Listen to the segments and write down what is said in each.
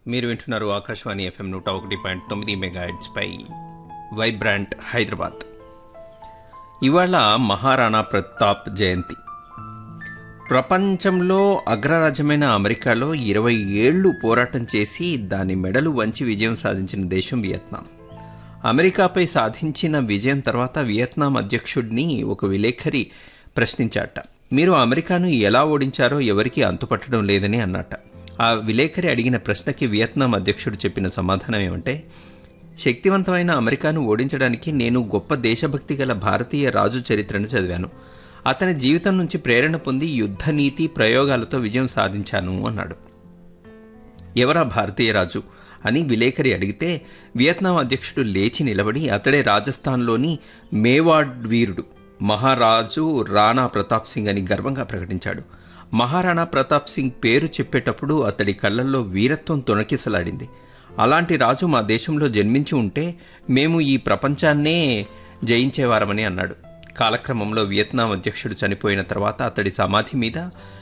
మీరు వింటున్నారు ఆకాశవాణి ఎఫ్ఎం నూట ఒకటి పాయింట్ తొమ్మిది మెగా పై వైబ్రాంట్ హైదరాబాద్ ఇవాళ మహారాణా ప్రతాప్ జయంతి ప్రపంచంలో అగ్రరాజ్యమైన అమెరికాలో ఇరవై ఏళ్లు పోరాటం చేసి దాని మెడలు వంచి విజయం సాధించిన దేశం వియత్నాం అమెరికాపై సాధించిన విజయం తర్వాత వియత్నాం అధ్యక్షుడిని ఒక విలేఖరి ప్రశ్నించాట మీరు అమెరికాను ఎలా ఓడించారో ఎవరికీ అంతుపట్టడం లేదని అన్నట ఆ విలేఖరి అడిగిన ప్రశ్నకి వియత్నాం అధ్యక్షుడు చెప్పిన సమాధానం ఏమంటే శక్తివంతమైన అమెరికాను ఓడించడానికి నేను గొప్ప దేశభక్తి గల భారతీయ రాజు చరిత్రను చదివాను అతని జీవితం నుంచి ప్రేరణ పొంది యుద్ధ నీతి ప్రయోగాలతో విజయం సాధించాను అన్నాడు ఎవరా భారతీయ రాజు అని విలేకరి అడిగితే వియత్నాం అధ్యక్షుడు లేచి నిలబడి అతడే రాజస్థాన్లోని మేవాడ్ వీరుడు మహారాజు రాణా ప్రతాప్ సింగ్ అని గర్వంగా ప్రకటించాడు మహారాణా ప్రతాప్ సింగ్ పేరు చెప్పేటప్పుడు అతడి కళ్ళల్లో వీరత్వం తొణకిసలాడింది అలాంటి రాజు మా దేశంలో జన్మించి ఉంటే మేము ఈ ప్రపంచాన్నే జయించేవారమని అన్నాడు కాలక్రమంలో వియత్నాం అధ్యక్షుడు చనిపోయిన తర్వాత అతడి సమాధి మీద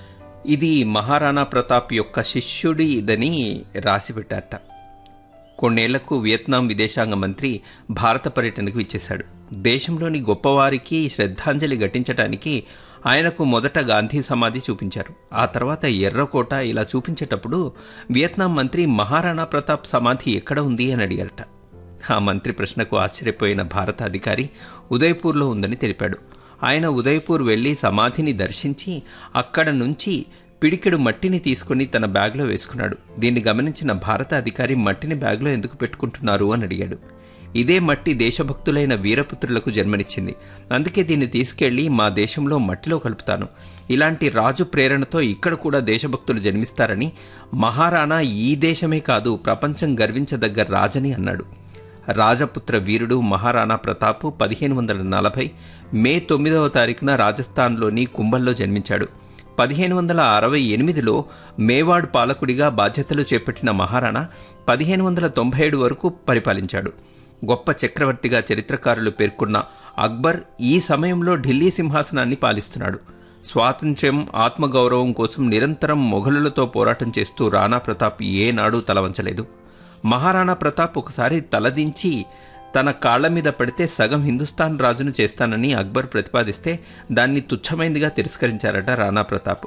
ఇది మహారాణా ప్రతాప్ యొక్క శిష్యుడిదని రాసిపెట్టారట కొన్నేళ్లకు వియత్నాం విదేశాంగ మంత్రి భారత పర్యటనకు ఇచ్చేశాడు దేశంలోని గొప్పవారికి శ్రద్ధాంజలి ఘటించడానికి ఆయనకు మొదట గాంధీ సమాధి చూపించారు ఆ తర్వాత ఎర్రకోట ఇలా చూపించేటప్పుడు వియత్నాం మంత్రి మహారాణా ప్రతాప్ సమాధి ఎక్కడ ఉంది అని అడిగారట ఆ మంత్రి ప్రశ్నకు ఆశ్చర్యపోయిన భారత అధికారి ఉదయ్పూర్లో ఉందని తెలిపాడు ఆయన ఉదయ్పూర్ వెళ్లి సమాధిని దర్శించి అక్కడ నుంచి పిడికెడు మట్టిని తీసుకుని తన బ్యాగ్లో వేసుకున్నాడు దీన్ని గమనించిన భారత అధికారి మట్టిని బ్యాగ్లో ఎందుకు పెట్టుకుంటున్నారు అని అడిగాడు ఇదే మట్టి దేశభక్తులైన వీరపుత్రులకు జన్మనిచ్చింది అందుకే దీన్ని తీసుకెళ్లి మా దేశంలో మట్టిలో కలుపుతాను ఇలాంటి రాజు ప్రేరణతో ఇక్కడ కూడా దేశభక్తులు జన్మిస్తారని మహారాణా ఈ దేశమే కాదు ప్రపంచం గర్వించదగ్గ రాజని అన్నాడు రాజపుత్ర వీరుడు మహారాణా ప్రతాప్ పదిహేను వందల నలభై మే తొమ్మిదవ తారీఖున రాజస్థాన్లోని కుంభల్లో జన్మించాడు పదిహేను వందల అరవై ఎనిమిదిలో మేవాడ్ పాలకుడిగా బాధ్యతలు చేపట్టిన మహారాణా పదిహేను వందల తొంభై ఏడు వరకు పరిపాలించాడు గొప్ప చక్రవర్తిగా చరిత్రకారులు పేర్కొన్న అక్బర్ ఈ సమయంలో ఢిల్లీ సింహాసనాన్ని పాలిస్తున్నాడు స్వాతంత్ర్యం ఆత్మగౌరవం కోసం నిరంతరం మొఘలులతో పోరాటం చేస్తూ రాణా ప్రతాప్ ఏనాడూ తలవంచలేదు మహారాణా ప్రతాప్ ఒకసారి తలదించి తన కాళ్ల మీద పడితే సగం హిందుస్థాన్ రాజును చేస్తానని అక్బర్ ప్రతిపాదిస్తే దాన్ని తుచ్చమైందిగా తిరస్కరించారట రాణా ప్రతాప్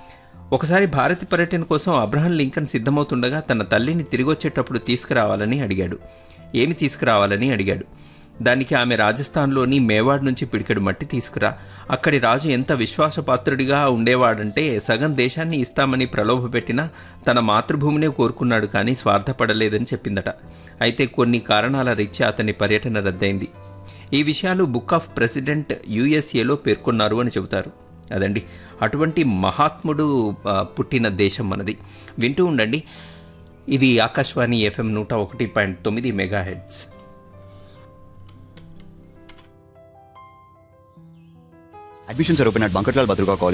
ఒకసారి భారత పర్యటన కోసం అబ్రహం లింకన్ సిద్ధమవుతుండగా తన తల్లిని తిరిగొచ్చేటప్పుడు తీసుకురావాలని అడిగాడు ఏమి తీసుకురావాలని అడిగాడు దానికి ఆమె రాజస్థాన్లోని మేవాడ్ నుంచి పిడికెడు మట్టి తీసుకురా అక్కడి రాజు ఎంత విశ్వాసపాత్రుడిగా ఉండేవాడంటే సగం దేశాన్ని ఇస్తామని ప్రలోభపెట్టినా తన మాతృభూమినే కోరుకున్నాడు కానీ స్వార్థపడలేదని చెప్పిందట అయితే కొన్ని కారణాల రీత్యా అతని పర్యటన రద్దయింది ఈ విషయాలు బుక్ ఆఫ్ ప్రెసిడెంట్ యుఎస్ఏలో పేర్కొన్నారు అని చెబుతారు అదండి అటువంటి మహాత్ముడు ఆ, పుట్టిన దేశం మనది వింటూ ఉండండి ఇది ఆకాశవాణి ఎఫ్ఎం నూట ఒకటి పాయింట్ తొమ్మిది megahertz Admissions are open at Bankarlal Badruga College.